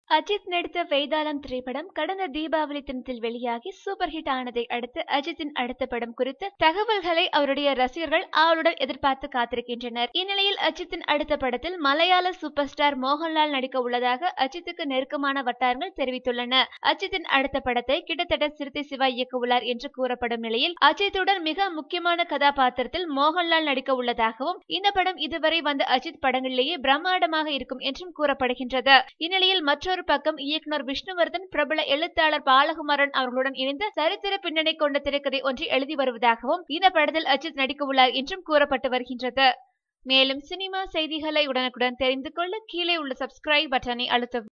அஜித் நடித்த வேதாளம் திரைப்படம் கடந்த தீபாவளி தினத்தில் வெளியாகி சூப்பர் ஹிட் ஆனதை அடுத்து அஜித்தின் அடுத்த படம் குறித்து தகவல்களை அவருடைய ரசிகர்கள் ஆவலுடன் எதிர்பார்த்து காத்திருக்கின்றனர் இந்நிலையில் அஜித்தின் அடுத்த படத்தில் மலையாள சூப்பர் ஸ்டார் மோகன்லால் நடிக்க உள்ளதாக அஜித்துக்கு நெருக்கமான வட்டாரங்கள் தெரிவித்துள்ளன அஜித்தின் அடுத்த படத்தை கிட்டத்தட்ட சிறுத்தை சிவா இயக்க உள்ளார் என்று கூறப்படும் நிலையில் அஜித்துடன் மிக முக்கியமான கதாபாத்திரத்தில் மோகன்லால் நடிக்க உள்ளதாகவும் இந்த படம் இதுவரை வந்த அஜித் படங்களிலேயே பிரம்மாண்டமாக இருக்கும் என்றும் கூறப்படுகின்றது இந்நிலையில் மற்றொரு மற்றொரு பக்கம் இயக்குனர் விஷ்ணுவர்தன் பிரபல எழுத்தாளர் பாலகுமாரன் அவர்களுடன் இணைந்து சரித்திர பின்னணி கொண்ட திரைக்கதை ஒன்றை எழுதி வருவதாகவும் இந்த படத்தில் அஜித் நடிக்க உள்ளார் என்றும் கூறப்பட்டு வருகின்றது மேலும் சினிமா செய்திகளை உடனுக்குடன் தெரிந்து கொள்ள கீழே உள்ள சப்ஸ்கிரைப் பட்டனை அழுத்தவும்